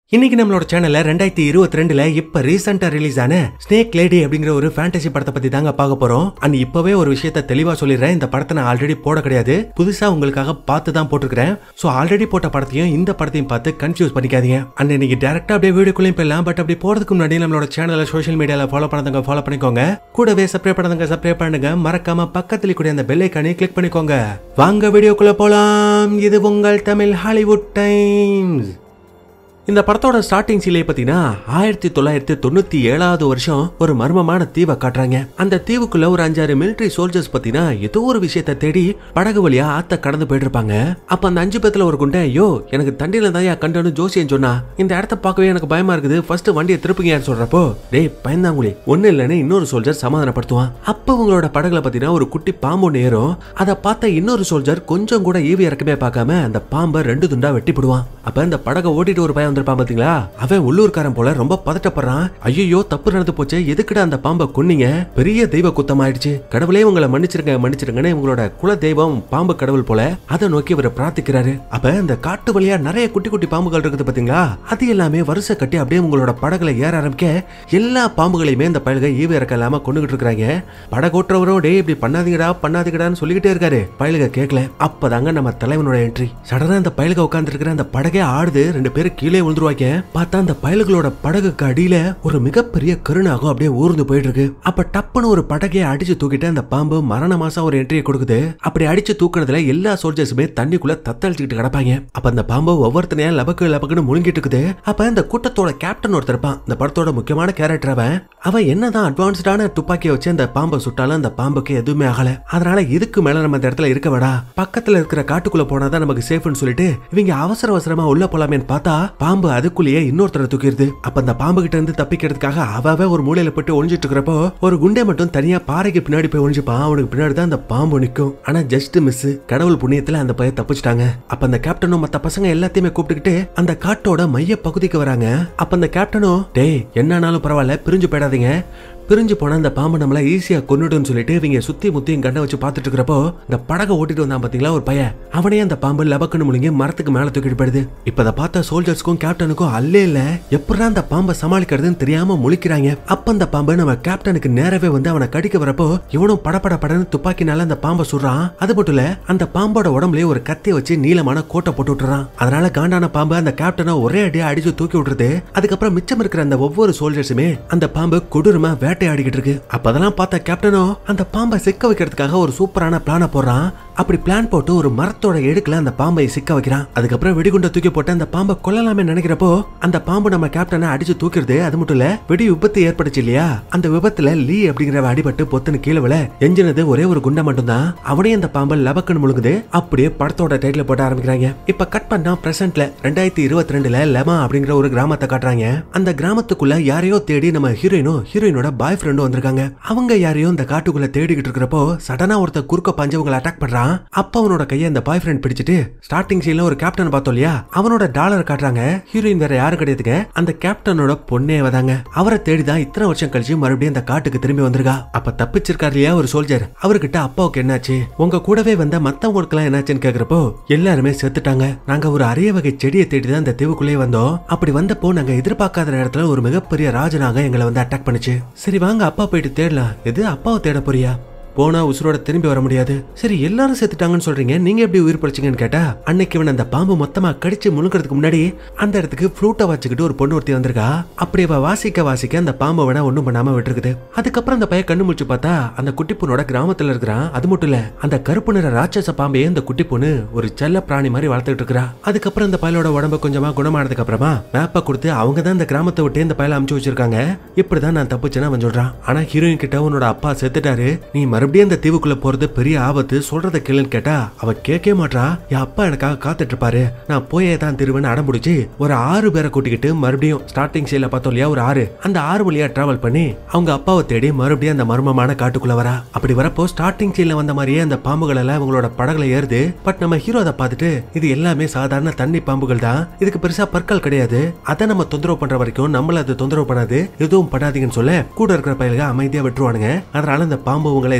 இன்னைக்கு நம்மளோட சேனல்ல ரெண்டாயிரத்தி இருபத்தி ரெண்டுல இப்ப ரீசெண்டா ரிலீஸ் ஆன ஸ்னேக் லேடி அப்படிங்கிற ஒரு ஃபேண்டசி படத்தை பத்தி தாங்க பார்க்க போறோம் அண்ட் இப்பவே ஒரு விஷயத்த தெளிவா சொல்லிடுறேன் இந்த படத்தை நான் ஆல்ரெடி போட கிடையாது புதுசா உங்களுக்காக பார்த்து தான் போட்டிருக்கிறேன் சோ ஆல்ரெடி போட்ட படத்தையும் இந்த படத்தையும் பார்த்து கன்ஃபியூஸ் பண்ணிக்காதீங்க அண்ட் இன்னைக்கு டேரக்டா அப்படியே வீடியோக்குள்ளேயும் போயிடலாம் பட் அப்படி போறதுக்கு முன்னாடி நம்மளோட சேனலை சோஷியல் மீடியால ஃபாலோ பண்ணதவங்க ஃபாலோ பண்ணிக்கோங்க கூடவே சப்ஸ்கிரைப் பண்ணதவங்க சப்ஸ்கிரைப் பண்ணுங்க மறக்காம பக்கத்துல கூட அந்த பெல் ஐக்கானே கிளிக் பண்ணிக்கோங்க வாங்க வீடியோக்குள்ள போலாம் இது உங்கள் தமிழ் ஹாலிவுட் டைம்ஸ் இந்த படத்தோட ஸ்டார்டிங் சீலே பார்த்தீங்கன்னா ஆயிரத்தி தொள்ளாயிரத்தி தொண்ணூத்தி ஏழாவது வருஷம் ஒரு மர்மமான தீவை காட்டுறாங்க அந்த தீவுக்குள்ள ஒரு அஞ்சாறு மிலிட்டரி சோல்ஜர்ஸ் பார்த்தீங்கன்னா ஏதோ ஒரு விஷயத்தை தேடி படகு வழியா ஆத்த கடந்து போயிட்டு இருப்பாங்க அப்ப அந்த அஞ்சு பேத்துல ஒரு குண்டை ஐயோ எனக்கு தண்டியில தான் கண்டனு ஜோசியன் சொன்னா இந்த இடத்த பார்க்கவே எனக்கு பயமா இருக்குது ஃபர்ஸ்ட் வண்டியை திருப்புங்கன்னு சொல்றப்போ டேய் பயந்தாங்குழி ஒண்ணு இல்லைன்னு இன்னொரு சோல்ஜர் சமாதானப்படுத்துவான் அப்ப உங்களோட படகுல பார்த்தீங்கன்னா ஒரு குட்டி பாம்பு ஒன்று ஏறும் அதை பார்த்த இன்னொரு சோல்ஜர் கொஞ்சம் கூட ஈவி இறக்கமே பார்க்காம அந்த பாம்பை ரெண்டு துண்டா வெட்டிப்படுவான் அப்ப இந்த படகை ஓட்டிட்டு ஒரு பையன் வந்திருப்பான் பாத்தீங்களா அவன் உள்ளூர்காரன் போல ரொம்ப பதட்டப்படுறான் ஐயோ தப்பு நடந்து போச்சு எதுக்குடா அந்த பாம்பை கொன்னீங்க பெரிய தெய்வ குத்தம் ஆயிடுச்சு கடவுளே உங்களை மன்னிச்சிருங்க மன்னிச்சிருங்கன்னு உங்களோட குல தெய்வம் பாம்பு கடவுள் போல அதை நோக்கி இவர் பிரார்த்திக்கிறாரு அப்ப இந்த காட்டு வழியா நிறைய குட்டி குட்டி பாம்புகள் இருக்குது பாத்தீங்களா அது எல்லாமே வருஷ கட்டி அப்படியே உங்களோட படகுல ஏற ஆரம்பிக்க எல்லா பாம்புகளையுமே இந்த பயல்க ஈவு இறக்க இல்லாம கொண்டுகிட்டு இருக்காங்க படகோட்டுறவரும் டே இப்படி பண்ணாதீங்கடா பண்ணாதீங்கடான்னு சொல்லிக்கிட்டே இருக்காரு பயலுக கேட்கல அப்பதாங்க நம்ம தலைவனோட என்ட்ரி சடனா அந்த பயலுக உட்கார்ந்து இருக்கிற அந்த படகே ஆடுது ரெண்டு பேரும் கீழே விழுந்துருவாங்க பார்த்தா அந்த பயல்களோட படகுக்கு அடியில ஒரு மிகப்பெரிய கருணாகம் அப்படியே ஊர்ந்து போயிட்டு இருக்கு அப்ப டப்புன்னு ஒரு படகையை அடிச்சு தூக்கிட்டு அந்த பாம்பு மரண மாசம் ஒரு என்ட்ரியை கொடுக்குது அப்படி அடிச்சு தூக்குனதுல எல்லா சோல்ஜர்ஸுமே தண்ணிக்குள்ள தத்தளிச்சுக்கிட்டு கிடப்பாங்க அப்ப அந்த பாம்பு ஒவ்வொருத்தனையா லபக்கு லபக்குன்னு முழுங்கிட்டு இருக்குது அப்ப அந்த கூட்டத்தோட கேப்டன் ஒருத்தர் இருப்பான் இந்த படத்தோட முக்கியமான கேரக்டர் அவன் அவன் என்னதான் அட்வான்ஸ்டான துப்பாக்கியை வச்சு அந்த பாம்பை சுட்டாலும் அந்த பாம்புக்கு எதுவுமே ஆகல அதனால இதுக்கு மேல நம்ம இந்த இடத்துல இருக்க வேடா பக்கத்துல இருக்கிற காட்டுக்குள்ள போனாதான் நமக்கு சேஃப்னு சொல்லிட்டு இவங்க அவசர அவசரமா உள்ள போலாமேன்னு பார்த்தா பாம்பு அதுக்குள்ளேயே இன்னொருத்தரை தூக்கிடுது அப்ப அந்த பாம்பு கிட்ட இருந்து தப்பிக்கிறதுக்காக அவ ஒரு மூலையில போட்டு ஒளிஞ்சிட்டு இருக்கிறப்போ ஒரு குண்டை மட்டும் தனியா பாறைக்கு பின்னாடி போய் ஒளிஞ்சுப்பான் அவனுக்கு பின்னாடி தான் அந்த பாம்பு நிக்கும் ஆனா ஜஸ்ட் மிஸ் கடவுள் புண்ணியத்துல அந்த பையன் தப்பிச்சிட்டாங்க அப்ப அந்த கேப்டனும் மத்த பசங்க எல்லாத்தையுமே கூப்பிட்டுக்கிட்டு அந்த காட்டோட மைய பகுதிக்கு வராங்க அப்ப அந்த கேப்டனும் டேய் என்னன்னாலும் பரவாயில்ல பிரிஞ்சு போயிடாதீங்க பிரிஞ்சு போன அந்த பாம்பு நம்மள ஈஸியா கொன்னுடுன்னு சொல்லிட்டு இவங்க சுத்தி முத்தியும் கண்ணை வச்சு பார்த்துட்டு இருக்கிறப்போ இந்த படகை ஓட்டிட்டு வந்தான் பாத்தீங்களா ஒரு பையன் அவனே அந்த பாம்பு லபக்குன்னு முழுங்கி மரத்துக்கு மேல தூக்கிட்டு போயிடுது இப்ப அதை பார்த்த சோல்ஜர்ஸ்க்கும் கேப்டனுக்கும் அல்லே இல்ல எப்படா அந்த பாம்பை சமாளிக்கிறதுன்னு தெரியாம முழிக்கிறாங்க அப்ப அந்த பாம்பு நம்ம கேப்டனுக்கு நேரவே வந்து அவனை கடிக்க வரப்போ இவனும் படபட படன்னு துப்பாக்கினால அந்த பாம்பை சுடுறான் அது மட்டும் இல்ல அந்த பாம்போட உடம்புலயே ஒரு கத்தியை வச்சு நீளமான கோட்டை போட்டு விட்டுறான் அதனால காண்டான பாம்பு அந்த கேப்டனை ஒரே அடியா அடிச்சு தூக்கி விட்டுருது அதுக்கப்புறம் மிச்சம் இருக்கிற அந்த ஒவ்வொரு சோல்ஜர்ஸுமே அந்த பாம்பு கொடூரமா வேட்டையாடிக்கிட்டு இருக்கு அப்ப அதெல்லாம் பார்த்த கேப்டனோ அந்த பாம்பை சிக்க வைக்கிறதுக்காக ஒரு சூப்பரான பிளான போடுறான் அப்படி பிளான் போட்டு ஒரு மரத்தோட எடுக்கல அந்த பாம்பை சிக்க வைக்கிறான் அதுக்கப்புறம் வெடிகுண்டை தூக்கி போட்டு அந்த பாம்பை கொல்லலாமே நினைக்கிறப்போ அந்த பாம்பு நம்ம கேப்டனை அடிச்சு தூக்கிடுது அது மட்டும் இல்ல வெடி விபத்து ஏற்பட்டுச்சு இல்லையா அந்த விபத்துல லீ அப்படிங்கிறவ அடிபட்டு பொத்துன்னு கீழே விழ எஞ்சினது ஒரே ஒரு குண்டை மட்டும்தான் அவனையும் அந்த பாம்பை லபக்குன்னு முழுங்குது அப்படியே படத்தோட டைட்டில் போட்டு ஆரம்பிக்கிறாங்க இப்ப கட் பண்ணா பிரசன்ட்ல ரெண்டாயிரத்தி இருபத்தி ரெண்டுல லெமா அப்படிங்கிற ஒரு கிராமத்தை காட்டுறாங்க அந்த கிராமத்துக்குள்ள யாரையோ தேடி நம்ம ஹீரோயினும் ஹீரோயினோட பாய் ஃப்ரெண்டும் வந்திருக்காங்க அவங்க யாரையும் இந்த காட்டுக்குள்ள தேடிக்கிட்டு இருக்கிறப்போ சடனா ஒருத்தர் குறுக்க பஞ்சவங்களை அட்டாக் பண்றான் அப்ப அவனோட கையை அந்த பாய் ஃப்ரெண்ட் பிடிச்சிட்டு ஸ்டார்டிங் சீன்ல ஒரு கேப்டன் பார்த்தோம் இல்லையா அவனோட டாலர் காட்டுறாங்க ஹீரோயின் வேற யாரும் கிடையாதுங்க அந்த கேப்டனோட பொண்ணே வதாங்க அவரை தேடிதான் இத்தனை வருஷம் கழிச்சு மறுபடியும் அந்த காட்டுக்கு திரும்பி வந்திருக்கா அப்ப தப்பிச்சிருக்காரு இல்லையா ஒரு சோல்ஜர் அவர்கிட்ட அப்பாவுக்கு என்னாச்சு உங்க கூடவே வந்த மத்தவங்களுக்கு எல்லாம் என்னாச்சுன்னு கேக்குறப்போ எல்லாருமே செத்துட்டாங்க நாங்க ஒரு அரிய வகை செடியை தேடி தான் இந்த தீவுக்குள்ளே வந்தோம் அப்படி வந்தப்போ நாங்க எதிர்பார்க்காத இடத்துல ஒரு மிகப்பெரிய ராஜனாக எங்களை வந்து அட்டாக் பண்ணுச்சு சரி வாங்க அப்பா போயிட்டு தேடலாம் எது அப்பாவை தேட போறியா போனா உசுரோட திரும்பி வர முடியாது சரி எல்லாரும் செத்துட்டாங்கன்னு சொல்றீங்க நீங்க எப்படி உயிர் பழிச்சீங்கன்னு கேட்டா அன்னைக்கு இவன் அந்த பாம்பு மொத்தமா கடிச்சு முழுக்கிறதுக்கு முன்னாடி அந்த இடத்துக்கு ஃப்ளூட்டை வச்சுக்கிட்டு ஒரு பொண்ணு ஒருத்தி வந்திருக்கா அப்படி அவ வாசிக்க வாசிக்க அந்த பாம்பை வேணா ஒண்ணும் பண்ணாம விட்டுருக்குது அதுக்கப்புறம் அந்த பையன் கண்ணு முடிச்சு பார்த்தா அந்த குட்டி பொண்ணோட கிராமத்துல இருக்கிறான் அது மட்டும் இல்ல அந்த கருப்பு நிற ராட்சச பாம்பையே அந்த குட்டி பொண்ணு ஒரு செல்ல பிராணி மாதிரி வளர்த்துட்டு இருக்கா அதுக்கப்புறம் இந்த பயலோட உடம்பு கொஞ்சமா குணமானதுக்கு அப்புறமா மேப்பை கொடுத்து அவங்க தான் இந்த கிராமத்தை விட்டு இந்த பயல அமுச்சு வச்சிருக்காங்க இப்படிதான் நான் தப்புச்சேன்னு அவன் சொல்றான் ஆனா ஹீரோயின் கிட்ட உன்னோட அப்பா செத்துட்டாரு நீ மறுபடியும் இந்த தீவுக்குள்ள போறது பெரிய ஆபத்து சொல்றத கேளுன்னு கேட்டா அவ கேட்கவே மாட்டா என் அப்பா எனக்காக காத்துட்டு இருப்பாரு நான் போயே தான் திருவன்னு அடம்பிடிச்சு ஒரு ஆறு பேரை கூட்டிக்கிட்டு மறுபடியும் ஸ்டார்டிங் சைட்ல பார்த்தோம் இல்லையா ஒரு ஆறு அந்த ஆறு வழியா டிராவல் பண்ணி அவங்க அப்பாவை தேடி மறுபடியும் அந்த மர்மமான காட்டுக்குள்ள வரா அப்படி வரப்போ ஸ்டார்டிங் சீன்ல வந்த மாதிரியே அந்த பாம்புகள் எல்லாம் அவங்களோட படகுல ஏறுது பட் நம்ம ஹீரோ அதை பார்த்துட்டு இது எல்லாமே சாதாரண தண்ணி பாம்புகள் தான் இதுக்கு பெருசா பற்கள் கிடையாது அதை நம்ம தொந்தரவு பண்ற வரைக்கும் நம்மள அது தொந்தரவு பண்ணாது எதுவும் பண்ணாதீங்கன்னு சொல்ல கூட இருக்கிற பயலுக அமைதியா விட்டுருவானுங்க அதனால அந்த பாம்பு உங்களை எதுவும்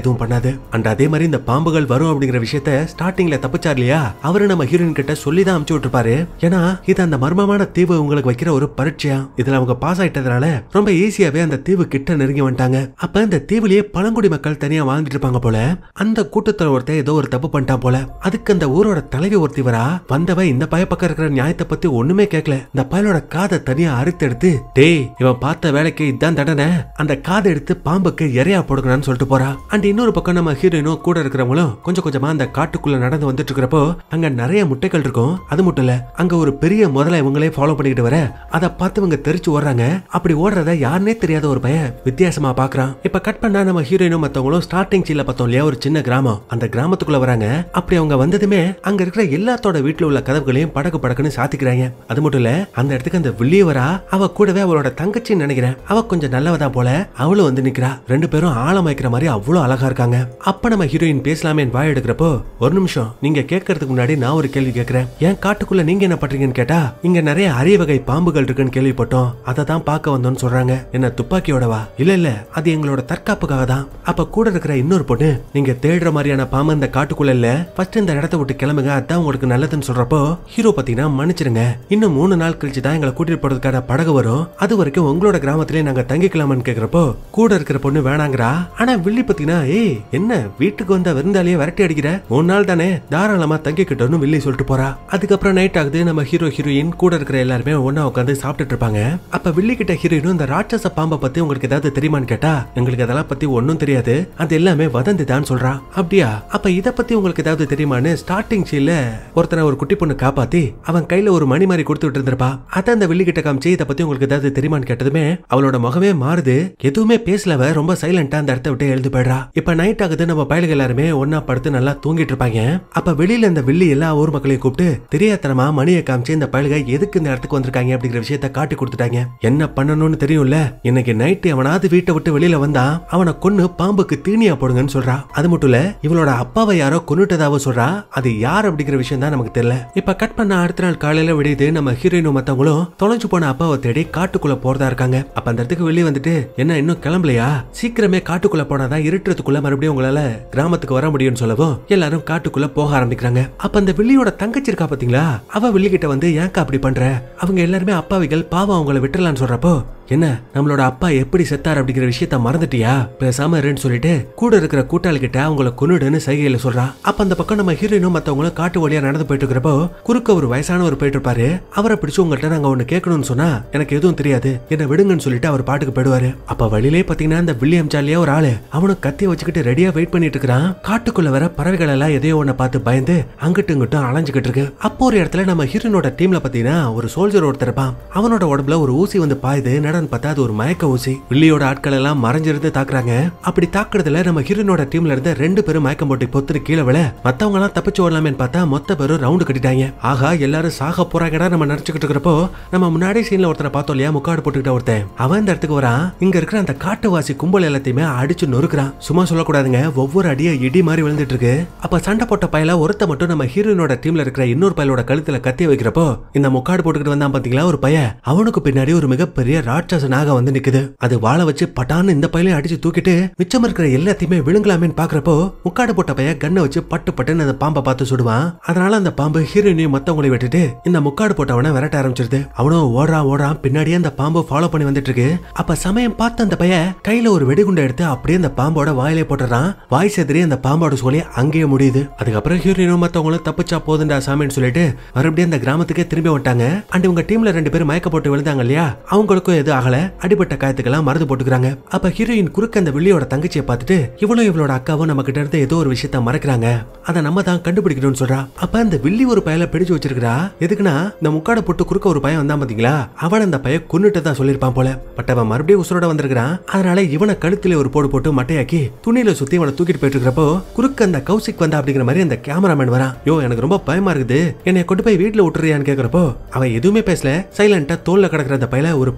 எதுவும் பண்ணாது அண்ட் அதே மாதிரி இந்த பாம்புகள் வரும் அப்படிங்கிற விஷயத்த ஸ்டார்டிங்ல தப்பிச்சார் இல்லையா அவரு நம்ம ஹீரோயின் கிட்ட சொல்லி தான் அமுச்சு விட்டுருப்பாரு ஏன்னா இது அந்த மர்மமான தீவு உங்களுக்கு வைக்கிற ஒரு பரீட்சையா இதுல அவங்க பாஸ் ஆயிட்டதுனால ரொம்ப ஈஸியாவே அந்த தீவு கிட்ட நெருங்கி வந்துட்டாங்க அப்ப இந்த தீவுலயே பழங்குடி மக்கள் தனியா வாழ்ந்துட்டு இருப்பாங்க போல அந்த கூட்டத்துல ஒருத்தன் ஏதோ ஒரு தப்பு பண்ணிட்டான் போல அதுக்கு அந்த ஊரோட தலைவி ஒருத்திவரா வந்தவ இந்த பய பக்கம் இருக்கிற நியாயத்தை பத்தி ஒண்ணுமே கேட்கல இந்த பயலோட காதை தனியா அறுத்து எடுத்து டேய் இவன் பார்த்த வேலைக்கு இதான் தண்டனை அந்த காதை எடுத்து பாம்புக்கு இறையா போடுங்கன்னு சொல்லிட்டு போறா அண்ட் இன்னொரு பக்கம் நம்ம ஹீரோயினும் கூட இருக்கிறவங்களும் கொஞ்சம் கொஞ்சமா அந்த காட்டுக்குள்ள நடந்து வந்துட்டு இருக்கிறப்போ அங்க நிறைய முட்டைகள் இருக்கும் அது மட்டும் இல்ல அங்க ஒரு பெரிய முதல்ல இவங்களே ஃபாலோ பண்ணிக்கிட்டு வர அதை பார்த்து இவங்க தெரிச்சு ஓடுறாங்க அப்படி ஓடுறத யாருனே தெரியாத ஒரு பையன் வித்தியாசமா பாக்குறான் இப்ப கட் பண்ணா நம்ம ஹீரோயினும் மத்தவங்களும் ஸ்டார்டிங் சீல பார்த்தோம் இல்லையா ஒரு சின்ன கிராமம் அந்த கிராமத்துக்குள்ள வராங்க அப்படி அவங்க வந்ததுமே அங்க இருக்கிற எல்லாத்தோட வீட்டுல உள்ள கதவுகளையும் படக்கு படக்குன்னு சாத்திக்கிறாங்க அது மட்டும் இல்ல அந்த இடத்துக்கு அந்த வெளியே வரா அவ கூடவே அவளோட தங்கச்சின்னு நினைக்கிறேன் அவ கொஞ்சம் நல்லவதான் போல அவளும் வந்து நிக்கிறா ரெண்டு பேரும் ஆழம் வைக்கிற மாதிரி அவ்வளவு அழகா இருக்காங்க அப்ப நம்ம ஹீரோயின் பேசலாமே வாய் எடுக்கிறப்போ ஒரு நிமிஷம் நீங்க கேட்கறதுக்கு முன்னாடி நான் ஒரு கேள்வி கேட்கிறேன் ஏன் காட்டுக்குள்ள நீங்க என்ன பண்றீங்கன்னு கேட்டா இங்க நிறைய அரிய வகை பாம்புகள் இருக்குன்னு கேள்விப்பட்டோம் அதை தான் பார்க்க வந்தோம்னு சொல்றாங்க என்ன துப்பாக்கியோடவா இல்ல இல்ல அது எங்களோட தற்காப்புக்காக தான் அப்ப கூட இருக்கிற இன்னொரு பொண்ணு நீங்க தேடுற மாதிரியான பாம்பு இந்த காட்டுக்குள்ள இல்ல ஃபர்ஸ்ட் இந்த இடத்த விட்டு கிளம்புங்க அதான் உங்களுக்கு நல்லதுன்னு சொல்றப்போ ஹீரோ பாத்தீங்கன்னா மன்னிச்சிருங்க இன்னும் மூணு நாள் கழிச்சு தான் எங்களை கூட்டிட்டு போறதுக்கான படகு வரும் அது வரைக்கும் உங்களோட கிராமத்திலே நாங்க தங்கிக்கலாமான்னு கேக்குறப்போ கூட இருக்கிற பொண்ணு வேணாங்கிறா ஆனா வில்லி பாத்தீங்கன்னா ஏய் என்ன வீட்டுக்கு வந்த விருந்தாளியே விரட்டி அடிக்கிற மூணு நாள் தானே தாராளமா தங்கிக்கிட்டோன்னு வில்லி சொல்லிட்டு போறா அதுக்கப்புறம் நைட் ஆகுது நம்ம ஹீரோ ஹீரோயின் கூட இருக்கிற எல்லாருமே ஒண்ணா உட்காந்து சாப்பிட்டுட்டு இருப்பாங்க அப்ப வில்லி கிட்ட ஹீரோயினும் இந்த ராட்சச பாம்பை பத்தி உங்களுக்கு ஏதாவது தெரியுமான்னு கேட்டா எங்களுக்கு அதெல்லாம் பத்தி ஒண்ணும் தெரியாது அது எல்லாமே வதந்தி தான் சொல்றா அப்படியா அப்ப இத பத்தி உங்களுக்கு ஏதாவது தெரியுமான்னு ஸ்டார்டிங் சீன்ல ஒருத்தனை ஒரு குட்டி பொண்ணு காப்பாத்தி அவன் கையில ஒரு மணி மாதிரி கொடுத்துட்டு இருந்திருப்பா அத அந்த வில்லி கிட்ட காமிச்சு இத பத்தி உங்களுக்கு ஏதாவது தெரியுமான்னு கேட்டதுமே அவளோட முகமே மாறுது எதுவுமே பேசலவ ரொம்ப சைலண்டா அந்த இடத்த விட்டு எழுந்து போயிடுறா இப்ப நைட் ஆகுது நம்ம பயலுக எல்லாருமே ஒன்னா படுத்து நல்லா தூங்கிட்டு இருப்பாங்க அப்ப வெளியில இந்த வில்லி எல்லா ஊர் மக்களையும் கூப்பிட்டு தெரியாதனமா மணியை காமிச்சு இந்த பயலுக எதுக்கு இந்த இடத்துக்கு வந்திருக்காங்க அப்படிங்கிற விஷயத்த காட்டி கொடுத்துட்டாங்க என்ன பண்ணணும்னு தெரியும்ல இன்னைக்கு நைட்டு அவனாவது வீட்டை விட்டு வெளியில வந்தா அவனை கொன்னு பாம்புக்கு தீனியா போடுங்கன்னு சொல்றா அது மட்டும் இல்ல இவளோட அப்பாவை யாரோ கொன்னுட்டதாவோ சொல்றா அது யார் அப்படிங்கிற விஷயம் தான் நமக்கு தெரியல இப்ப கட் பண்ண அடுத்த நாள் காலையில விடியுது நம்ம ஹீரோயினும் மத்தவங்களும் தொலைஞ்சு போன அப்பாவை தேடி காட்டுக்குள்ள போறதா இருக்காங்க அப்ப அந்த இடத்துக்கு வெளியே வந்துட்டு என்ன இன்னும் கிளம்பலையா சீக்கிரமே காட்டுக்குள்ள போனாதான் இருட்டுறதுக்குள்ள மறுபடியும் உங்களால கிராமத்துக்கு வர முடியும்னு சொல்லவும் எல்லாரும் காட்டுக்குள்ள போக ஆரம்பிக்கிறாங்க அப்ப அந்த வில்லியோட தங்கச்சி இருக்கா பாத்தீங்களா அவ வில்லி கிட்ட வந்து ஏன்க்கா அப்படி பண்ற அவங்க எல்லாருமே அப்பாவிகள் பாவம் அவங்கள விட்டுறலாம்னு சொல்றப்போ என்ன நம்மளோட அப்பா எப்படி செத்தார் அப்படிங்கிற விஷயத்த மறந்துட்டியா பேசாம இருன்னு சொல்லிட்டு கூட இருக்கிற கூட்டாளி கிட்ட அவங்கள கொன்னுடுன்னு சைகையில சொல்றா அப்ப அந்த பக்கம் நம்ம ஹீரோயினும் மத்தவங்களும் காட்டு வழியா நடந்து போயிட்டு இருக்கிறப்போ குறுக்க ஒரு வயசானவர் போயிட்டு இருப்பாரு அவரை பிடிச்சு உங்கள்கிட்ட நாங்க ஒண்ணு கேட்கணும்னு சொன்னா எனக்கு எதுவும் தெரியாது என்ன விடுங்கன்னு சொல்லிட்டு அவர் பாட்டுக்கு போயிடுவாரு அப்ப வழியிலே பாத்தீங்கன்னா அந்த வில்லியம் சாலியா ஒரு ஆளு அவனும் கத்திய வச்சுக்கிட்டு ரெடியா வெயிட் பண்ணிட்டு இருக்கிறான் காட்டுக்குள்ள வர பறவைகள் எல்லாம் எதையோ ஒண்ண பார்த்து பயந்து அங்கிட்டு இங்கிட்டும் அலைஞ்சுக்கிட்டு இருக்கு அப்போ ஒரு இடத்துல நம்ம ஹீரோனோட டீம்ல பாத்தீங்கன்னா ஒரு சோல்ஜர் ஒருத்தர் இருப்பான் அவனோட உடம்புல ஒரு ஊசி வந்து பாயுது என்னடான்னு பார்த்தா அது ஒரு மயக்க ஊசி வில்லியோட ஆட்கள் எல்லாம் மறைஞ்சிருந்து தாக்குறாங்க அப்படி தாக்குறதுல நம்ம ஹீரோனோட டீம்ல இருந்த ரெண்டு பேரும் மயக்கம் போட்டு பொத்துட்டு கீழே விழ மத்தவங்க எல்லாம் தப்பிச்சு ஓடலாமேன்னு பார்த்தா மொத்த பேரும் ரவுண்டு கட்டிட்டாங்க ஆகா எல்லாரும் சாக போறாங்கடா நம்ம நினைச்சுக்கிட்டு இருக்கிறப்போ நம்ம முன்னாடி சீன்ல ஒருத்தரை பார்த்தோம் இல்லையா முக்காடு போட்டுக்கிட்ட ஒருத்தன் அவன் இந்த இடத்துக்கு வரான் இங்க இருக்கிற அந்த காட்டுவாசி கும்பல் எல்லாத்தையுமே அடிச்சு நொறுக்குறான் சும்மா சொல்லக்கூடாதுங்க ஒவ்வொரு அடியா இடி மாதிரி விழுந்துட்டு இருக்கு அப்ப சண்டை போட்ட பயல ஒருத்த மட்டும் நம்ம ஹீரோயினோட டீம்ல இருக்கிற இன்னொரு பயலோட கழுத்துல கத்தி வைக்கிறப்போ இந்த முக்காடு போட்டுக்கிட்டு வந்தான் பாத்தீங்களா ஒரு பைய அவனுக்கு பின்னாடி ஒரு மிகப்பெரிய ராட்சச நாகம் வந்து நிக்குது அது வாழை வச்சு பட்டான்னு இந்த பையலையும் அடிச்சு தூக்கிட்டு மிச்சம் இருக்கிற எல்லாத்தையுமே விழுங்கலாமேன்னு பாக்குறப்போ முக்காடு போட்ட பைய கண்ணை வச்சு பட்டு பட்டுன்னு அந்த பாம்பை பார்த்து சுடுவான் அதனால அந்த பாம்பு ஹீரோயினையும் மத்தவங்களை விட்டுட்டு இந்த முக்காடு போட்டவனை விரட்ட ஆரம்பிச்சிருது அவனும் ஓடுறான் ஓடுறான் பின்னாடியே அந்த பாம்பு ஃபாலோ பண்ணி வந்துட்டு இருக்கு அப்ப சமயம் பார்த்து அந்த பைய கையில ஒரு வெடிகுண்டை எடுத்து அப்படியே அந்த பாம்போட வாயிலே போட்டுறான் வாய் செதறி அந்த பாம்போட சொல்லி அங்கேயே முடியுது அதுக்கப்புறம் ஹீரோயினும் மத்தவங்களும் தப்பிச்சா போதுண்டா சாமின்னு சொல்லிட்டு மறுபடியும் அந்த கிராமத்துக்கே திரும்பி வந்துட்டாங்க அண்ட் உங்க டீம்ல ரெண்டு பேரும் மயக்க போட்டு விழுந்தாங்க இல்லையா அவங்களுக்கும் எதுவும் ஆகல அடிபட்ட காயத்துக்கெல்லாம் மருந்து போட்டுக்கிறாங்க அப்ப ஹீரோயின் குறுக்க அந்த வில்லியோட தங்கச்சியை பார்த்துட்டு இவளும் இவளோட அக்காவும் நம்ம கிட்ட இருந்து ஏதோ ஒரு விஷயத்த மறைக்கிறாங்க அதை நம்ம தான் கண்டுபிடிக்கணும்னு சொல்றா அப்ப அந்த வில்லி ஒரு பயல பிடிச்சு வச்சிருக்கா எதுக்குன்னா இந்த முக்காட போட்டு குறுக்க ஒரு பையன் வந்தான் பாத்தீங்களா அவன் அந்த பையன் கொன்னுட்டு தான் சொல்லிருப்பான் போல பட் அவன் மறுபடியும் உசுரோட வந்திருக்கான் அதனால இவனை கழுத்துல ஒரு போடு போட்டு மட்டையாக்கி துணியில சுத்தி இவனை தூக்கிட்டு போயிட்டு இருக்கிறப்போ குறுக்க அந்த கௌசிக் வந்தா அப்படிங்கிற மாதிரி அந்த கேமராமேன் வரான் யோ எனக்கு ரொம்ப பயமா இருக்குது என்னை கொண்டு போய் வீட்டுல விட்டுறியான்னு கேக்குறப்போ அவன் எதுவுமே பேசல சைலண்டா தோல்ல கிடக்குற அந்த பையல ஒரு பள்ளத்துக்குள்ள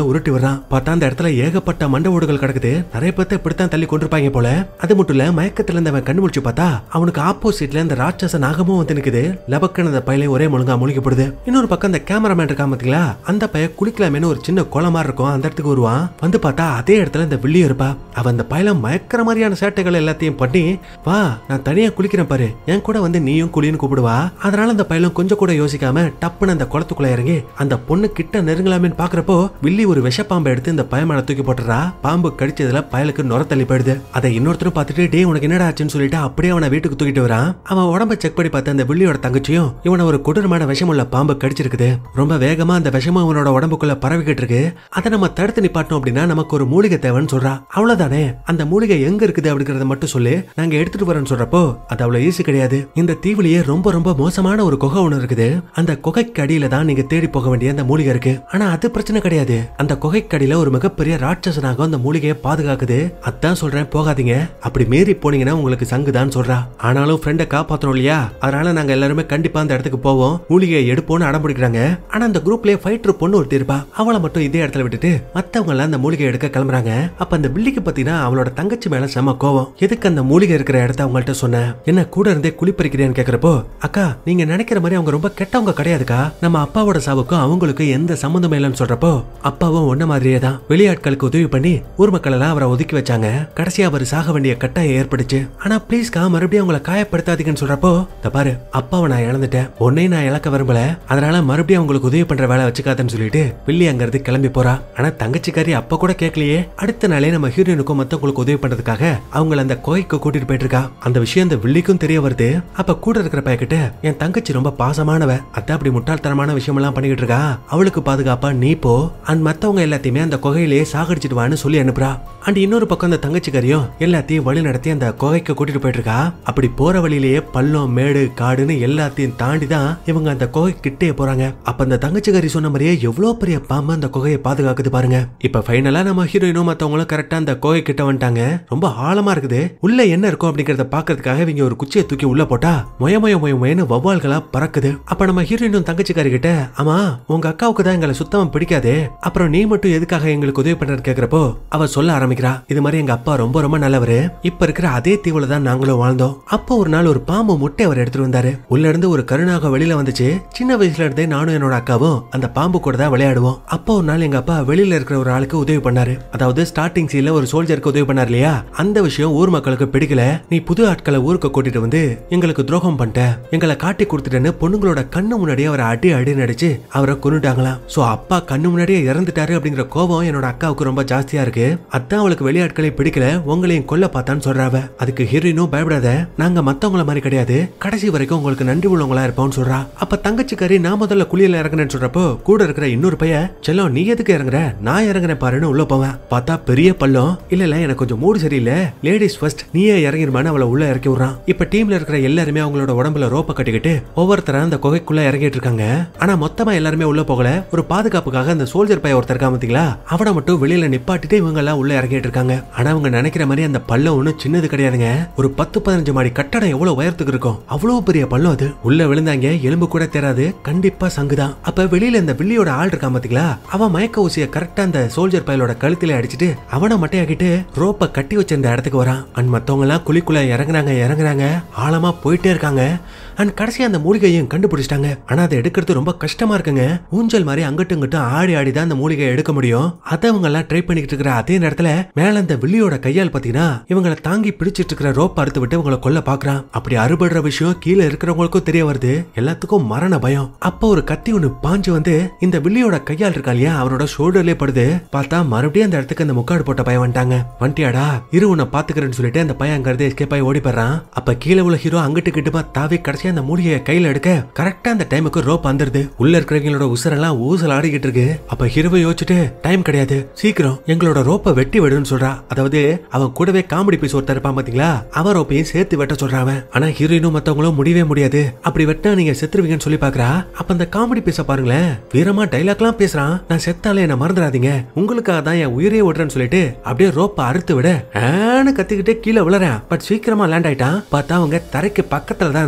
எல்லாம் உருட்டி வர்றான் பார்த்தா அந்த இடத்துல ஏகப்பட்ட மண்ட ஓடுகள் கிடக்குது நிறைய பேர்த்த இப்படித்தான் தள்ளி கொண்டிருப்பாங்க போல அது மட்டும் இல்ல மயக்கத்துல இருந்தவன் கண்ணு முடிச்சு பார்த்தா அவனுக்கு ஆப்போசிட்ல இந்த ராட்சச நாகமும் வந்து நிக்குது லபக்கன் அந்த பையன் ஒரே முழுங்கா முழிக்கப்படுது இன்னொரு பக்கம் அந்த கேமராமேன் இருக்கான் பாத்தீங்களா அந்த பையன் குளிக்கலாமேனு ஒரு சின்ன குளம் மாதிரி இருக்கும் அந்த இடத்துக்கு வருவான் வந்து பார்த்தா அதே இடத்துல இந்த வில்லியும் இருப்பா அவன் அந்த பையல மயக்கிற மாதிரியான சேட்டைகள் எல்லாத்தையும் பண்ணி வா நான் தனியா குளிக்கிறேன் பாரு என் கூட வந்து நீயும் குளின்னு கூப்பிடுவா அதனால அந்த பையலும் கொஞ்சம் கூட யோசிக்காம டப்புன்னு அந்த குளத்துக்குள்ள இறங்கி அந்த பொண்ணு கிட்ட நெருங்கலாமேன்னு பாக்குறப்போ வில்லி ஒரு விஷப்பாம்பை எடுத்து இந்த பையன் மேல தூக்கி போட்டுறா பாம்பு கடிச்சதுல பயலுக்கு நுர தள்ளி போயிடுது அதை இன்னொருத்தரும் பார்த்துட்டு டே உனக்கு என்னடா ஆச்சுன்னு சொல்லிட்டு அப்படியே அவனை வீட்டுக்கு தூக்கிட்டு வரான் அவன் உடம்ப செக் பண்ணி பார்த்த அந்த வில்லியோட தங்கச்சியும் இவனை ஒரு கொடூரமான விஷமுள்ள பாம்பு கடிச்சிருக்குது ரொம்ப வேகமா அந்த விஷமும் அவனோட உடம்புக்குள்ள பரவிக்கிட்டு இருக்கு அதை நம்ம தடுத்து நிப்பாட்டணும் அப்படின்னா நமக்கு ஒரு மூலிகை தேவைன்னு சொல்றா அவ்வளவுதானே அந்த மூலிகை எங்க இருக்குது அப்படிங்கறத மட்டும் சொல்லு நாங்க எடுத்துட்டு வரோம்னு சொல்றப்போ அது அவ்வளவு ஈஸி கிடையாது இந்த தீவுலயே ரொம்ப ரொம்ப மோசமான ஒரு குகை ஒண்ணு இருக்குது அந்த குகைக்கு அடியில தான் நீங்க தேடி போக வேண்டிய அந்த மூலிகை இருக்கு ஆனா அது பிரச்சனை கிடையாது அந்த குகைக்கு அடியில ஒரு மிகப்பெரிய ராட்சசனாக அந்த மூலிகையை பாதுகாக்குது அதான் சொல்றேன் போகாதீங்க அப்படி மீறி போனீங்கன்னா உங்களுக்கு சங்குதான் சொல்றா ஆனாலும் ஃப்ரெண்டை காப்பாத்தணும் இல்லையா அதனால நாங்க எல்லாருமே கண்டிப்பா அந்த இடத்துக்கு போவோம் மூலிகையை எடுப்போம்னு அடம் பிடிக்கிறாங்க ஆனா அந்த குரூப்லயே ஃபைட்டர் பொண்ணு ஒருத்தி இருப்பா அவளை மட்டும் இதே இடத்துல விட்டுட்டு மத்தவங்க எல்லாம் அந்த மூலிகை எடுக்க கிளம்புறாங்க அப்ப அந்த பில்லிக்கு பாத்தீங்கன்னா அவளோட தங்கச்சி மேல செம கோவம் எதுக்கு அந்த மூலிகை இருக்கிற இடத்த அவங்கள்ட்ட சொன்னேன் என்ன கூட இருந்தே குளிப்பறிக்கிறேன்னு கேக்குறப்போ அக்கா நீங்க நினைக்கிற மாதிரி அவங்க ரொம்ப கெட்டவங்க கிடையாதுக்கா நம்ம அப்பாவோட சாவுக்கும் அவங்களுக்கும் எந்த சம்மந்தமே இல்லைன்னு சொல்றப்போ அப்பாவும் ஒன்ன மாதிரியே தான் வெளியாட்களுக்கு உதவி பண்ணி ஊர் மக்கள் எல்லாம் அவரை ஒதுக்கி வச்சாங்க கடைசியா அவர் சாக வேண்டிய கட்டாயம் ஏற்பட்டுச்சு ஆனா ப்ளீஸ்க்கா மறுபடியும் அவங்கள காயப்படுத்தாதீங்கன்னு சொல்றப்போ இந்த பாரு அப்பாவை நான் இழந்துட்டேன் உன்னையும் நான் இழக்க விரும்பல அதனால மறுபடியும் அவங்களுக்கு உதவி பண்ற வேலை வச்சுக்காதன்னு சொல்லிட்டு வில்லி அங்கிருந்து கிளம்பி போறா ஆனா தங்கச்சிக்காரி அப்ப கூட கேட்கலையே அடுத்த நாளே நம்ம ஹீரோயினுக்கும் மத்தவங்களுக்கு உதவி பண்றதுக்காக அவங்கள அந்த கோய்க்கு கூட்டிட்டு போயிட்டு இருக்கா அந்த விஷயம் அந்த வில்லிக்கும் தெரிய வருது அப்ப கூட இருக்கிற பையன்கிட்ட என் தங்கச்சி ரொம்ப பாசமானவ அதான் அப்படி முட்டாள்தனமான விஷயம் எல்லாம் பண்ணிக்கிட்டு இருக்கா அவளுக்கு பாதுகாப்பா நீ போ அண்ட் மத்தவங்க எல்லாத்தையுமே அந்த குகையிலேயே சாகடிச்சிட்டு வான்னு சொல்லி அனுப்புறா அண்ட் இன்னொரு பக்கம் அந்த தங்கச்சிக்காரியும் எல்லாத்தையும் வழி நடத்தி அந்த குகைக்கு கூட்டிட்டு போயிட்டு இருக்கா அப்படி போற வழியிலேயே பள்ளம் மேடு காடுன்னு எல்லாத்தையும் தாண்டி தான் இவங்க அந்த குகை கிட்டே போறாங்க அப்ப அந்த தங்கச்சிக்காரி சொன்ன மாதிரியே எவ்வளவு பெரிய பாம்பு அந்த குகையை பாதுகாக்குது பாருங்க இப்ப ஃபைனலா நம்ம ஹீரோயினும் மத்தவங்களும் கரெக்டா அந்த குகை கிட்ட வந்துட்டாங்க ரொம்ப ஆழமா இருக்குது உள்ள என்ன இருக்கும் அப்படிங்கறத பாக்குறதுக்காக இவங்க ஒரு குச்சியை தூக்கி உள்ள போட்டா மொய மொய மொய மொயன்னு வவ்வால்களா பறக்குது அப்ப நம்ம ஹீரோயினும் தங்கச்சிக்காரி கிட்ட ஆமா உங்க அக்காவுக்கு தான் எங்களை சுத்தமா பிடிக்காதே அப்புறம் நீ மட்டும் எதுக்காக எங்களுக்கு உதவி பண்றது கேக்குறப்போ அவ சொல்ல ஆரம்பிக்கிறா இது மாதிரி எங்க அப்பா ரொம்ப ரொம்ப நல்லவரு இப்ப இருக்கிற அதே தீவுல தான் நாங்களும் வாழ்ந்தோம் அப்போ ஒரு நாள் ஒரு பாம்பு முட்டை அவர் எடுத்துட்டு வந்தாரு உள்ள இருந்து ஒரு கருணாக வெளியில வந்துச்சு சின்ன வயசுல இருந்தே நானும் என்னோட அக்காவும் அந்த பாம்பு கூட தான் விளையாடுவோம் அப்போ ஒரு நாள் எங்க அப்பா வெளியில இருக்கிற ஒரு ஆளுக்கு உதவி பண்ணாரு அதாவது ஸ்டார்டிங் சீன்ல ஒரு சோல்ஜருக்கு உதவி பண்ணார் இல்லையா அந்த விஷயம் ஊர் மக்களுக்கு பிடிக்கல நீ புது ஆட்களை ஊருக்கு கூட்டிட்டு வந்து எங்களுக்கு துரோகம் பண்ணிட்ட எங்களை காட்டி கொடுத்துட்டேன்னு பொண்ணுங்களோட கண்ணு முன்னாடியே அவரை அடி அடி நடிச்சு அவரை கொன்னுட்டாங்களாம் சோ அப்பா கண்ணு முன்னாடியே இறந்துட்டாரு அப்படிங்கிற கோபம் என்னோட அக்காவுக்கு ரொம்ப ஜாஸ்தியா இருக்கு அதான் அவளுக்கு வெளியாட்களை பிடிக்கல உங்களையும் கொல்ல பார்த்தான்னு சொல்றாவ அதுக்கு ஹீரோயினும் பயப்படாத நாங்க மத்தவங்கள மாதிரி கிடையாது கடைசி வரைக்கும் உங்களுக்கு நன்றி உள்ளவங்களா இருப்போம்னு சொல்றா அப்ப தங்கச்சிக்காரி நான் முதல்ல குளியல இறங்குறேன்னு சொல்றப்போ கூட இருக்கிற இன்னொரு பையன் செல்லம் நீ எதுக்கு இறங்குற நான் இறங்குறேன் பாருன்னு உள்ள போவேன் பார்த்தா பெரிய பள்ளம் இல்ல இல்ல எனக்கு கொஞ்சம் மூடு சரியில்லை லேடிஸ் ஃபர்ஸ்ட் நீயே இறங்கிருமான்னு அவளை உள்ள இறக்கி விடுறான் இப்ப டீம்ல இருக்கிற எல்லாருமே அவங்களோட உடம்புல ரோப்ப கட்டிக்கிட்டு ஒவ்வொருத்தரா அந்த குகைக்குள்ள இறங்கிட்டு இருக்காங்க ஆனா மொத்தமா எல்லாருமே உள்ள போகல ஒரு பாதுகாப்புக்காக அந்த சோல்ஜர் பையன் ஒருத்தர் இருக்கா பாத்தீங்களா அவனை மட்டும் வெளியில நிப்பாட்டிட்டு இவங்க எல்லாம் உள்ள இறங்கிட்டு இருக்காங்க ஆனா அவங்க நினைக்கிற மாதிரி அந்த பள்ளம் ஒண்ணும் சின்னது கிடையாதுங்க ஒரு பத்து பதினஞ்சு மாடி கட்டடம் எவ்வளவு உயரத்துக்கு இருக்கும் அவ்வளவு பெரிய பள்ளம் அது உள்ள விழுந்தாங்க எலும்பு கூட தெரியாது கண்டிப்பா சங்குதான் அப்ப வெளியில இந்த வில்லியோட ஆள் இருக்கான் பாத்தீங்களா அவன் மயக்க ஊசிய கரெக்டா அந்த சோல்ஜர் பையலோட கழுத்துல அடிச்சிட்டு அவனை மட்டையாக்கிட்டு ரோப்ப கட்டி வச்சிருந்த இடத்துக்கு வரான் அண்ட் மத்தவங்க எல்லாம் குழிக்குள்ள இறங்குறாங்க இறங்குறாங்க ஆழமா போயிட்டே இருக்காங்க அண்ட் கடைசி அந்த மூலிகையும் கண்டுபிடிச்சிட்டாங்க ஆனா அதை எடுக்கிறது ரொம்ப கஷ்டமா இருக்குங்க ஊஞ்சல் மாதிரி அங்கிட்டும் இங்கிட்டும் ஆடி ஆடி தான் அந்த மூலிகையை எடுக்க முடியும் அதை அவங்க எல்லாம் ட்ரை பண்ணிக்கிட்டு இருக்கிற அதே நேரத்துல மேல அந்த வில்லியோட கையால் பாத்தீங்கன்னா இவங்களை தாங்கி பிடிச்சிட்டு இருக்கிற ரோப் அறுத்து விட்டு இவங்களை கொல்ல பாக்குறான் அப்படி அறுபடுற விஷயம் கீழே இருக்கிறவங்களுக்கும் தெரிய வருது எல்லாத்துக்கும் மரண பயம் அப்ப ஒரு கத்தி ஒண்ணு பாஞ்சு வந்து இந்த வில்லியோட கையால் இருக்கா இல்லையா அவரோட ஷோல்டர்லயே படுது பார்த்தா மறுபடியும் அந்த இடத்துக்கு அந்த முக்காடு போட்ட பையன் வந்துட்டாங்க வண்டியாடா இரு உன்னை பாத்துக்கிறேன்னு சொல்லிட்டு அந்த பையன் அங்கிருந்து எஸ்கேப் ஆகி ஓடி போறான் அப்ப கீழே உள்ள ஹீரோ அங்கிட்டு கிட்டுமா தாவி கடைசி அந்த மூலிகையை கையில எடுக்க கரெக்டா அந்த டைமுக்கு ரோப் வந்துருது உள்ள இருக்கிறவங்களோட உசரெல்லாம் ஊசல் ஆடிக்கிட்டு இருக்கு அப்ப ஹீரோவை யோசிச்சுட்டு டைம் கிடையாது சீக்கிரம் எங்களோட ரோப்பை வெட்டி விடுன்னு சொல்றா அதாவது அவன் கூடவே காமெடி பீஸ் ஒருத்தர் இருப்பான் பாத்தீங்களா அவன் ரோப்பையும் சேர்த்து வெட்ட சொல்றான் அவன் ஆனா ஹீரோயினும் மத்தவங்களும் முடியவே முடியாது அப்படி வெட்டினா நீங்க செத்துருவீங்கன்னு சொல்லி பாக்குறா அப்ப அந்த காமெடி பீஸ பாருங்களேன் வீரமா டைலாக்லாம் பேசுறான் நான் செத்தாலே என்ன மறந்துடாதீங்க உங்களுக்காக தான் என் உயிரே விடுறேன்னு சொல்லிட்டு அப்படியே ரோப்பை அறுத்து விட ஆன்னு கத்திக்கிட்டே கீழே விழுறேன் பட் சீக்கிரமா லேண்ட் ஆயிட்டான் பார்த்தா அவங்க தரைக்கு பக்கத்துல தான் இருந்திருக்காங்க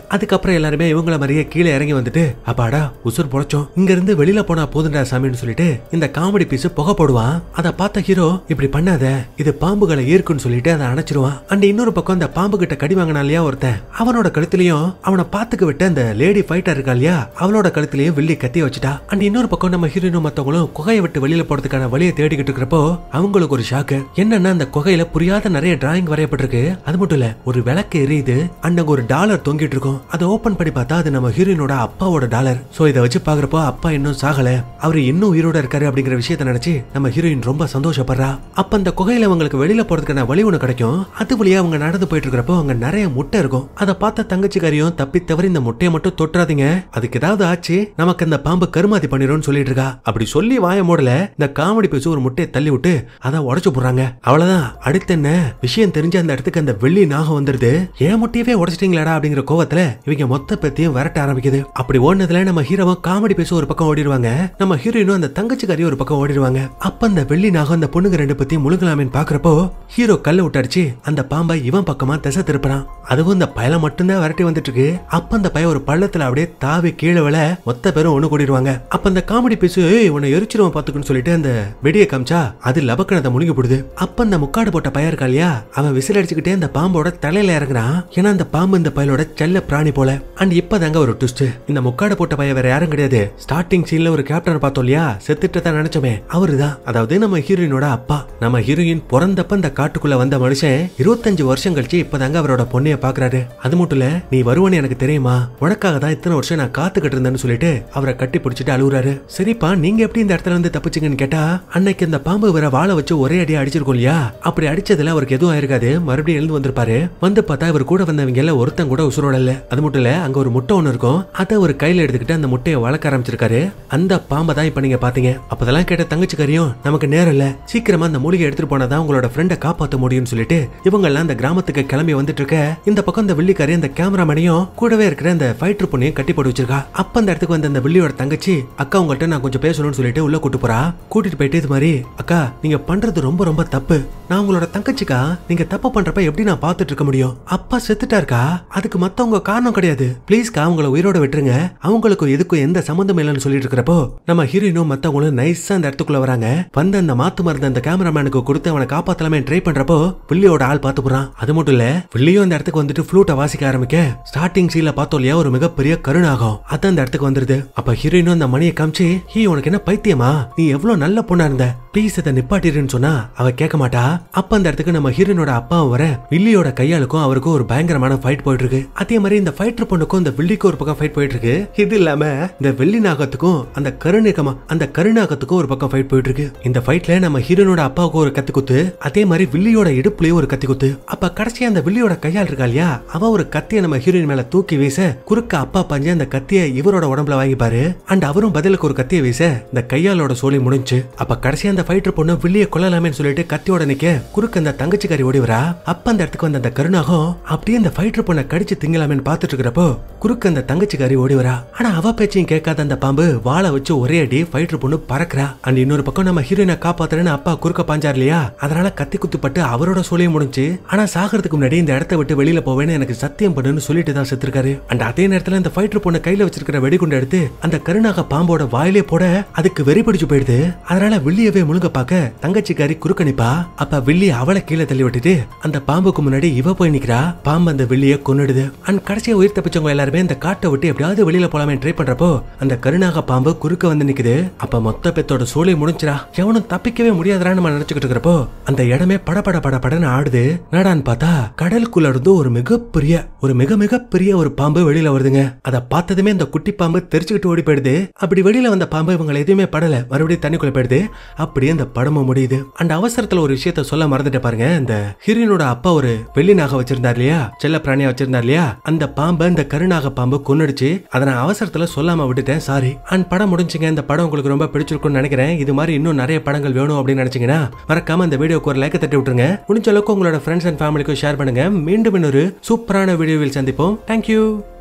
அதுக்கப்புறம் எல்லாருமே இவங்கள மாதிரியே கீழே இறங்கி வந்துட்டு அப்பாடா உசுர் பொழைச்சோம் இங்க இருந்து வெளியில போனா போதுண்டா சாமின்னு சொல்லிட்டு இந்த காமெடி பீஸ் புகை போடுவான் அதை பார்த்த ஹீரோ இப்படி பண்ணாத இது பாம்புகளை ஈர்க்குன்னு சொல்லிட்டு அதை அணைச்சிருவான் அண்ட் இன்னொரு பக்கம் அந்த பாம்பு கிட்ட கடி வாங்கினா இல்லையா ஒருத்தன் அவனோட கழுத்துலயும் அவனை பாத்துக்க விட்டு அந்த லேடி ஃபைட்டர் இருக்கா இல்லையா அவளோட கழுத்துலயும் வெள்ளி கத்தி வச்சுட்டா அண்ட் இன்னொரு பக்கம் நம்ம ஹீரோனும் மத்தவங்களும் குகையை விட்டு வெளியில போறதுக்கான வழியை தேடிக்கிட்டு இருக்கிறப்போ அவங்களுக்கு ஒரு ஷாக்கு என்னன்னா அந்த குகையில புரியாத நிறைய டிராயிங் வரையப்பட்டிருக்கு அது மட்டும் இல்ல ஒரு விளக்கு எரியுது அண்ட் அங்க ஒரு டாலர் தொங்கிட்டு இருக்கும் அதை ஓபன் பண்ணி பார்த்தா அது நம்ம ஹீரோயினோட அப்பாவோட டாலர் சோ இதை வச்சு பாக்குறப்போ அப்பா இன்னும் சாகல அவரு இன்னும் உயிரோட இருக்காரு அப்படிங்கிற விஷயத்த நினைச்சு நம்ம ஹீரோயின் ரொம்ப சந்தோஷப்படுறா அப்ப அந்த குகையில அவங்களுக்கு வெளியில போறதுக்கான வழி ஒண்ணு கிடைக்கும் அது வழியா அவங்க நடந்து போயிட்டு இருக்கிறப்போ அங்க நிறைய முட்டை இருக்கும் அதை பார்த்த தங்கச்சிக்காரியும் தப்பி தவறி இந்த முட்டையை மட்டும் தொட்டுறாதீங்க அதுக்கு ஏதாவது ஆச்சு நமக்கு அந்த பாம்பு கருமாதி பண்ணிடும்னு சொல்லிட்டு இருக்கா அப்படி சொல்லி வாய மூடல இந்த காமெடி பேசு ஒரு முட்டையை தள்ளி விட்டு அதை உடைச்சு போடுறாங்க அவ்வளவுதான் அடுத்து என்ன விஷயம் தெரிஞ்ச அந்த இடத்துக்கு அந்த வெள்ளி நாகம் வந்துருது ஏன் முட்டையவே உடைச்சிட்டீங்களாடா அப்படிங்கிற கோவத்துல இவங்க மொத்த பேத்தையும் விரட்ட ஆரம்பிக்குது அப்படி ஓடுனதுல நம்ம ஹீரோவும் காமெடி பேச ஒரு பக்கம் ஓடிடுவாங்க நம்ம ஹீரோயினும் அந்த தங்கச்சிக்காரி ஒரு பக்கம் ஓடிடுவாங்க அப்ப அந்த வெள்ளி நாகம் அந்த பொண்ணுங்க ரெண்டு பத்தியும் முழுங்கலாமேன்னு பாக்குறப்போ ஹீரோ கல்ல விட்டாடிச்சு அந்த பாம்பை இவன் பக்கமா திசை திருப்புறான் அதுவும் இந்த பயல மட்டும்தான் விரட்டி வந்துட்டு இருக்கு அப்ப அந்த பையன் ஒரு பள்ளத்துல அப்படியே தாவி கீழே விழ மொத்த பேரும் ஒண்ணு கூடிடுவாங்க அப்ப அந்த காமெடி பேசு ஏய் உன்னை எரிச்சிருவன் பாத்துக்குன்னு சொல்லிட்டு அந்த வெடியை காமிச்சா அது லபக்கணத்தை முழுங்கி போடுது அப்ப அந்த முக்காடு போட்ட பையன் இருக்கா இல்லையா அவன் விசில் அடிச்சுக்கிட்டே அந்த பாம்போட தலையில இறங்குறான் ஏன்னா அந்த பாம்பு இந்த பயலோட செல்ல பிராணி போல அண்ட் இப்பதாங்க ஒரு ட்விஸ்ட் இந்த முக்காடு போட்ட பையன் வேற யாரும் கிடையாது ஸ்டார்டிங் சீன்ல ஒரு கேப்டன் பார்த்தோம் இல்லையா செத்துட்டு தான் நினைச்சோமே அவருதான் அதாவது நம்ம ஹீரோயினோட அப்பா நம்ம ஹீரோயின் பிறந்தப்ப இந்த காட்டுக்குள்ள வந்த மனுஷன் இருபத்தஞ்சு வருஷம் கழிச்சு இப்பதாங்க அவரோட பொண்ணைய பாக்குறாரு அது மட்டும் இல்ல நீ வருவன்னு எனக்கு தெரியுமா உனக்காக தான் இத்தனை வருஷம் நான் காத்துக்கிட்டு இருந்தேன்னு சொல்லிட்டு அவரை கட்டி பிடிச்சிட்டு அழுகுறாரு சரிப்பா நீங்க எப்படி இந்த இடத்துல இருந்து தப்பிச்சீங்கன்னு கேட்டா அன்னைக்கு இந்த பாம்பு வேற வாழை வச்சு ஒரே அடியா அடிச்சிருக்கோம் இல்லையா அப்படி அடிச்சதுல அவருக்கு எதுவும் ஆயிருக்காது மறுபடியும் எழுந்து வந்திருப்பாரு வந்து பார்த்தா இவர் கூட வந்தவங்க எல்லாம் ஒருத்தன் கூட உசுரோட இல்ல அது மட்டும் இல்ல அங்க ஒரு முட்டை ஒண்ணு இருக்கும் அதை ஒரு கையில எடுத்துக்கிட்டு அந்த முட்டையை வளர்க்க ஆரம்பிச்சிருக்காரு அந்த பாம்பை தான் இப்ப நீங்க பாத்தீங்க அப்பதெல்லாம் கேட்ட தங்கச்சிக்காரியும் நமக்கு நேரம் இல்ல சீக்கிரமா அந்த மூலிகை எடுத்துட்டு போனாதான் உங்களோட ஃப்ரெண்டை காப்பாத்த முடியும்னு சொல்லிட்டு இவங்க எல்லாம் அந்த கிராமத்துக்கு கிளம்பி வந்துட்டு இருக்க இந்த பக்கம் இந்த வெள்ளிக்காரி அந்த கேமராமேனையும் கூடவே இருக்கிற அந்த ஃபைட்டர் பொண்ணையும் கட்டி போட்டு வச்சிருக்கா அப்ப அந்த இடத்துக்கு வந்த அந்த வெள்ளியோட தங்கச்சி அக்கா உங்கள்ட்ட நான் கொஞ்சம் பேசணும்னு சொல்லிட்டு உள்ள கூட்டு போறா கூட்டிட்டு போயிட்டு இது மாதிரி அக்கா நீங்க பண்றது ரொம்ப ரொம்ப தப்பு நான் உங்களோட தங்கச்சிக்கா நீங்க தப்பு பண்றப்ப எப்படி நான் பார்த்துட்டு இருக்க முடியும் அப்பா செத்துட்டா இருக்கா அதுக்கு மத்தவங்க காரணம் கிடையாது ப்ளீஸ்க்கா அவங்கள உயிரோட விட்டுருங்க அவங்களுக்கும் இதுக்கும் எந்த சம்மந்தம் இல்லைன்னு சொல்லிட்டு இருக்கிறப்போ நம்ம ஹீரோயினும் மத்தவங்களும் நைஸா அந்த இடத்துக்குள்ள வராங்க வந்து அந்த மாத்து மருந்து அந்த கேமராமேனுக்கு கொடுத்து அவனை காப்பாத்தலாமே ட்ரை பண்றப்போ வில்லியோட ஆள் பார்த்து போறான் அது மட்டும் இல்ல வில்லியும் அந்த இடத்துக்கு வந்துட்டு ஃப்ளூட்டை வாசிக்க ஆரம்பிக்க ஸ்டார்டிங் சீன்ல பார்த்தோம் இல்லையா ஒரு மிகப்பெரிய கருணாகும் அதான் அந்த இடத்துக்கு வந்துருது அப்ப ஹீரோயினும் அந்த மணியை காமிச்சு ஹீ உனக்கு என்ன பைத்தியமா நீ எவ்வளவு நல்ல பொண்ணா இருந்த ப்ளீஸ் இதை நிப்பாட்டிருன்னு சொன்னா அவ கேட்க மாட்டா அப்ப அந்த இடத்துக்கு நம்ம ஹீரோனோட அப்பாவும் வர வில்லியோட கையாளுக்கும் அவருக்கும் ஒரு பயங்கரமான ஃபைட் போயிட்டு இருக்கு அதே மாதிரி இந்த ஃபைட்டர் பொண்ணுக்கும் இந்த வில்லிக்கும் ஒரு பக்கம் ஃபைட் போயிட்டு இருக்கு இது இல்லாம இந்த வெள்ளி நாகத்துக்கும் அந்த கருணிகமா அந்த கருநாகத்துக்கும் ஒரு பக்கம் ஃபைட் போயிட்டு இருக்கு இந்த ஃபைட்ல நம்ம ஹீரோனோட அப்பாவுக்கும் ஒரு கத்தி குத்து அதே மாதிரி வில்லியோட இடுப்புலயும் ஒரு கத்தி குத்து அப்ப கடைசியா அந்த வில்லியோட கையால் இருக்கா இல்லையா அவ ஒரு கத்திய நம்ம ஹீரோயின் மேல தூக்கி வீச குறுக்க அப்பா பஞ்சு அந்த கத்திய இவரோட உடம்புல வாங்கிப்பாரு அண்ட் அவரும் பதிலுக்கு ஒரு கத்திய வீச இந்த கையாலோட சோழி முடிஞ்சு அப்ப கடைசியா அந்த ஃபைட்டர் பொண்ணு வில்லிய கொல்லலாமேன்னு சொல்லிட்டு கத்தியோட நிக்க குறுக்க அந்த தங்கச்சிக்காரி ஓடி வரா அப்ப அந்த இடத்துக்கு வந்த அந்த கருணாகம் அப்படியே அந்த ஃபைட்டர் பொண்ணை கடிச்சு திங்கலாமேன்னு பாத்துட்டு இருக்கிறப்போ குறுக்க அந்த தங்கச்சிக்காரி ஓடி வரா ஆனா அவ பேச்சையும் கேட்காத அந்த பாம்பு வாழை வச்சு ஒரே அடி ஃபைட்டர் பொண்ணு பறக்குறா அண்ட் இன்னொரு பக்கம் நம்ம ஹீரோயினை காப்பாத்துறேன்னு அப்பா குறுக்க பாஞ்சார் இல்லையா அதனால கத்தி குத்துப்பட்டு அவரோட சோழியும் முடிஞ்சு ஆனா சாகிறதுக்கு முன்னாடி இந்த இடத்த விட்டு வெளியில போவேன்னு எனக்கு சத்தியம் பண்ணுன்னு சொல்லிட்டு தான் செத்துருக்காரு அண்ட் அதே நேரத்துல இந்த ஃபைட்டர் பொண்ணு கையில வச்சிருக்கிற வெடிகுண்டு எடுத்து அந்த கருணாக பாம்போட வாயிலே போட அதுக்கு வெறி பிடிச்சு போயிடுது அதனால வில்லியவே முழுங்க பார்க்க தங்கச்சிக்காரி குறுக்க நிப்பா அப்ப வில்லி அவளை கீழே தள்ளி விட்டுட்டு அந்த பாம்புக்கு முன்னாடி இவ போய் நிக்கிறா பாம்பு அந்த வில்லிய கொன்னுடுது அண்ட் கடைசியா உயிர் தப்பிச்சவங்க எல்லாருமே இந்த காட்டை விட்டு எப்படியாவது வெளியில போலாமே ட்ரை பண்றப்போ அந்த கருணாக பாம்பு குறுக்க வந்து நிக்குது அப்ப மொத்த பெத்தோட சூளை முடிஞ்சிரா எவனும் தப்பிக்கவே முடியாதுறான்னு நம்ம நினைச்சுக்கிட்டு இருக்கிறப்போ அந்த இடமே படபட படபடன்னு ஆடுது நாடான்னு பார்த்தா கடலுக்குள்ள இருந்து ஒரு மிகப்பெரிய ஒரு மிக மிக பெரிய ஒரு பாம்பு வெளியில வருதுங்க அத பார்த்ததுமே இந்த குட்டி பாம்பு தெரிச்சுக்கிட்டு ஓடி போயிடுது அப்படி வெளியில வந்த பாம்பு இவங்களை எதுவுமே படல மறுபடியும் தண்ணிக்குள்ள போயிடுது அப்படியே அந்த படமும் முடியுது அந்த அவசரத்துல ஒரு விஷயத்த சொல்ல மறந்துட்டு பாருங்க இந்த ஹீரோனோட அப்பா ஒரு வெள்ளி நாக வச்சிருந்தார் இல்லையா செல்ல பிராணியா வச்சிருந்தார் இல்லையா அந்த பாம்பை இந்த கருநாக பாம்பு கொன்னுடுச்சு அதை நான் அவசரத்துல சொல்லாம விட்டுட்டேன் சாரி அண்ட் படம் முடிஞ்சுங்க இந்த படம் உங்களுக்கு ரொம்ப பிடிச்சிருக்கும்னு நினைக்கிறேன் இது மாதிரி இன்னும் நிறைய படங்கள் வேணும் அப்படின்னு நினைச்சீங்கன்னா மறக்காம இந்த வீடியோக்கு ஒரு லைக் தட்டி விட்டுருங்க முடிஞ்ச அளவுக்கு உங்களோட ஃப்ரெண்ட்ஸ் அண்ட் ஃபேமிலிக்கும் ஷேர் பண்ணுங்க மீண்டும் இன்னொரு சூப்பரான வீடியோவில் சந்திப்போம் தேங்க்யூ